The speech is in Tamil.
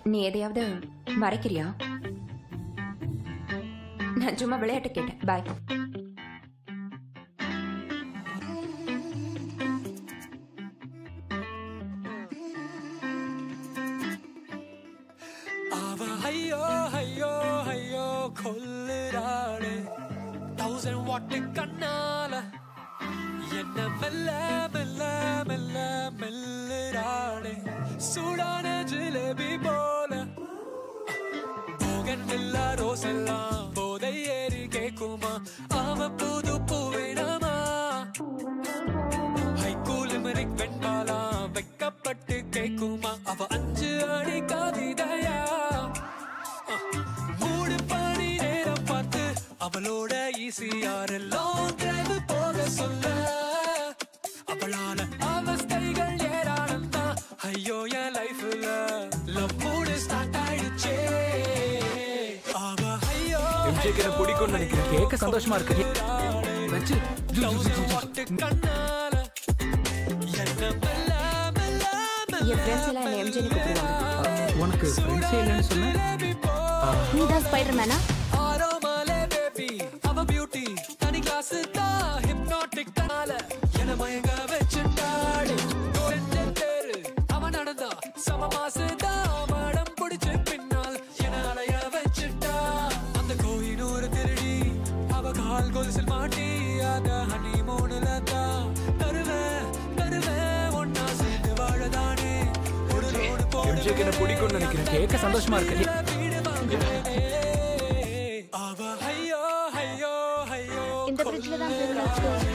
நீ எதையாவது மறைக்கிறியா நான் சும்மா விளையாட்டு கேட்டேன் பாய் அவ ஐயோ ஐயோ ஐயோ கொல்லுறாளே தௌசண்ட் வாட்டு கண்ணால என்ன மெல்ல மெல்ல மெல்ல மெல்லுறாளே சூடான ஜிலேபி போல போகன் இல்லா ரோஸ் எல்லாம் போதை ஏறி கேக்குமா அவ புது பூவிடமா ஹைகூல் லிமரிக் வெண்பாலா வெக்கப்பட்டு கேக்குமா அவ அஞ்சு அடி கவிதையா மூடு பணி நேரம் பார்த்து அவளோட ஈசியார் லாங் டிரைவ் போக சொல்ல அவளான அவஸ்தைகள் ஏராளம் தான் ஐயோ என் லைஃப்ல லவ் மூடு ஸ்டார்ட் ஆயிடுச்சே அவ ஐயோ எம்ஜிக்கு என்ன பிடிக்கும்னு நினைக்கிறேன் கேட்க சந்தோஷமா இருக்கு வச்சு வாட்டு கண்ணால என்ன மெல்ல மெல்ல என் ஃப்ரெண்ட்ஸ் எல்லாம் என்ன எம்ஜின்னு கூப்பிடுவாங்க உனக்கு ஃப்ரெண்ட்ஸே இல்லைன்னு சொன்னேன் நீ தான் ஸ்பைடர் மேனா ஆரோமாலே பேபி அவ பியூட்டி தனி கிளாஸ் தான் ஹிப்னாட்டிக் தனால என மயங்க வச்சுட்டாடு ரெண்டு பேரு அவன் நடந்தா சம மாசுதான் மடம் பிடிச்சு பின்னால் என அலைய வச்சுட்டா அந்த கோயினூர் திருடி அவ கால் கொலுசில் மாட்டி அத ஹனி மூணுல தான் தருவேன் தருவேன் ஒன்னா சேர்ந்து வாழதானே ஒரு ரோடு போடு எம்ஜிக்கு என்ன பிடிக்கும்னு நினைக்கிறேன் கேட்க சந்தோஷமா இருக்கு அவ ஐயோ ஐயோ ஐயோ இந்த ஃப்ரிட்ஜ்ல தான்